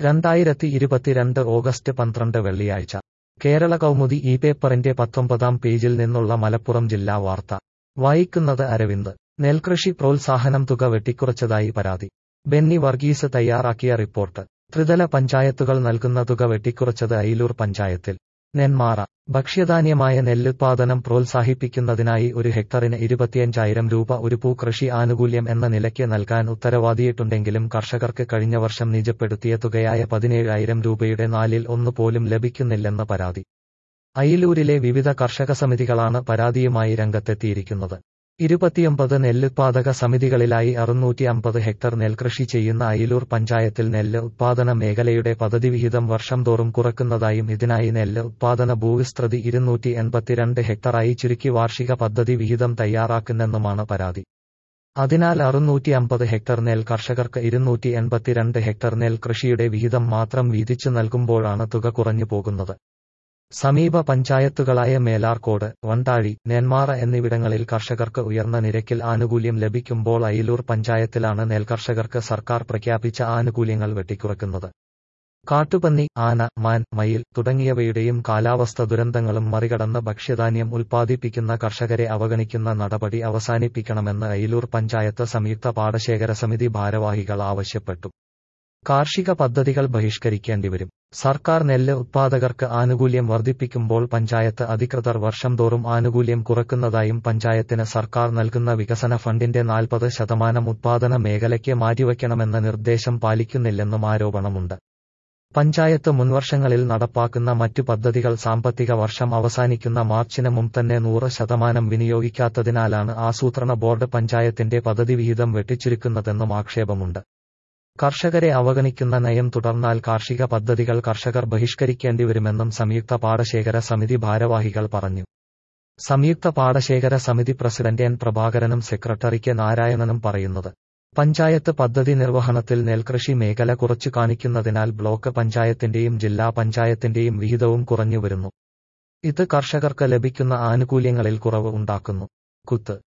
രണ്ടായിരത്തി ഇരുപത്തിരണ്ട് ഓഗസ്റ്റ് പന്ത്രണ്ട് വെള്ളിയാഴ്ച കേരള കൗമുദി ഈ പേപ്പറിന്റെ പത്തൊമ്പതാം പേജിൽ നിന്നുള്ള മലപ്പുറം ജില്ലാ വാർത്ത വായിക്കുന്നത് അരവിന്ദ് നെൽകൃഷി പ്രോത്സാഹനം തുക വെട്ടിക്കുറച്ചതായി പരാതി ബെന്നി വർഗീസ് തയ്യാറാക്കിയ റിപ്പോർട്ട് ത്രിതല പഞ്ചായത്തുകൾ നൽകുന്ന തുക വെട്ടിക്കുറച്ചത് അയിലൂർ പഞ്ചായത്തിൽ നെന്മാറ ഭക്ഷ്യധാന്യമായ നെല്ലുത്പാദനം പ്രോത്സാഹിപ്പിക്കുന്നതിനായി ഒരു ഹെക്ടറിന് ഇരുപത്തിയഞ്ചായിരം രൂപ ഒരു പൂകൃഷി ആനുകൂല്യം എന്ന നിലയ്ക്ക് നൽകാൻ ഉത്തരവാദിയിട്ടുണ്ടെങ്കിലും കർഷകർക്ക് കഴിഞ്ഞ വർഷം നിജപ്പെടുത്തിയ തുകയായ പതിനേഴായിരം രൂപയുടെ നാലിൽ ഒന്ന് പോലും ലഭിക്കുന്നില്ലെന്ന് പരാതി അയിലൂരിലെ വിവിധ കർഷക സമിതികളാണ് പരാതിയുമായി രംഗത്തെത്തിയിരിക്കുന്നത് ഇരുപത്തിയൊമ്പത് നെല്ലുത്പാദക സമിതികളിലായി അറുന്നൂറ്റി അമ്പത് ഹെക്ടർ നെൽകൃഷി ചെയ്യുന്ന അയിലൂർ പഞ്ചായത്തിൽ നെല്ല് ഉത്പാദന മേഖലയുടെ പദ്ധതി വിഹിതം വർഷം തോറും കുറക്കുന്നതായും ഇതിനായി നെല്ല് ഉത്പാദന ഭൂവിസ്തൃതി ഇരുന്നൂറ്റി എൺപത്തിരണ്ട് ഹെക്ടറായി ചുരുക്കി വാർഷിക പദ്ധതി വിഹിതം തയ്യാറാക്കുന്നെന്നുമാണ് പരാതി അതിനാൽ അറുന്നൂറ്റി അമ്പത് ഹെക്ടർ നെൽ കർഷകർക്ക് ഇരുന്നൂറ്റി എൺപത്തിരണ്ട് ഹെക്ടർ നെൽ കൃഷിയുടെ വിഹിതം മാത്രം വീതിച്ചു നൽകുമ്പോഴാണ് തുക കുറഞ്ഞു പോകുന്നത് സമീപ പഞ്ചായത്തുകളായ മേലാർക്കോട് വണ്ടാഴി നെന്മാറ എന്നിവിടങ്ങളിൽ കർഷകർക്ക് ഉയർന്ന നിരക്കിൽ ആനുകൂല്യം ലഭിക്കുമ്പോൾ അയിലൂർ പഞ്ചായത്തിലാണ് നെൽകർഷകർക്ക് സർക്കാർ പ്രഖ്യാപിച്ച ആനുകൂല്യങ്ങൾ വെട്ടിക്കുറക്കുന്നത് കാട്ടുപന്നി ആന മാൻ മയിൽ തുടങ്ങിയവയുടെയും കാലാവസ്ഥ ദുരന്തങ്ങളും മറികടന്ന് ഭക്ഷ്യധാന്യം ഉൽപ്പാദിപ്പിക്കുന്ന കർഷകരെ അവഗണിക്കുന്ന നടപടി അവസാനിപ്പിക്കണമെന്ന് അയിലൂർ പഞ്ചായത്ത് സംയുക്ത പാടശേഖര സമിതി ഭാരവാഹികൾ ആവശ്യപ്പെട്ടു കാർഷിക പദ്ധതികൾ ബഹിഷ്കരിക്കേണ്ടിവരും സർക്കാർ നെല്ല് ഉത്പാദകർക്ക് ആനുകൂല്യം വർദ്ധിപ്പിക്കുമ്പോൾ പഞ്ചായത്ത് അധികൃതർ വർഷം തോറും ആനുകൂല്യം കുറക്കുന്നതായും പഞ്ചായത്തിന് സർക്കാർ നൽകുന്ന വികസന ഫണ്ടിന്റെ നാൽപ്പത് ശതമാനം ഉത്പാദന മേഖലയ്ക്ക് മാറ്റിവയ്ക്കണമെന്ന നിർദ്ദേശം പാലിക്കുന്നില്ലെന്നും ആരോപണമുണ്ട് പഞ്ചായത്ത് മുൻവർഷങ്ങളിൽ നടപ്പാക്കുന്ന മറ്റു പദ്ധതികൾ സാമ്പത്തിക വർഷം അവസാനിക്കുന്ന മാർച്ചിന് മുമ്പ് തന്നെ നൂറ് ശതമാനം വിനിയോഗിക്കാത്തതിനാലാണ് ആസൂത്രണ ബോർഡ് പഞ്ചായത്തിന്റെ പദ്ധതി വിഹിതം വെട്ടിച്ചുരുക്കുന്നതെന്നും ആക്ഷേപമുണ്ട് കർഷകരെ അവഗണിക്കുന്ന നയം തുടർന്നാൽ കാർഷിക പദ്ധതികൾ കർഷകർ ബഹിഷ്കരിക്കേണ്ടിവരുമെന്നും സംയുക്ത പാടശേഖര സമിതി ഭാരവാഹികൾ പറഞ്ഞു സംയുക്ത പാടശേഖര സമിതി പ്രസിഡന്റ് എൻ പ്രഭാകരനും സെക്രട്ടറി കെ നാരായണനും പറയുന്നത് പഞ്ചായത്ത് പദ്ധതി നിർവഹണത്തിൽ നെൽകൃഷി മേഖല കുറച്ചു കാണിക്കുന്നതിനാൽ ബ്ലോക്ക് പഞ്ചായത്തിന്റെയും ജില്ലാ പഞ്ചായത്തിന്റെയും വിഹിതവും കുറഞ്ഞുവരുന്നു ഇത് കർഷകർക്ക് ലഭിക്കുന്ന ആനുകൂല്യങ്ങളിൽ കുറവ് ഉണ്ടാക്കുന്നു കുത്ത്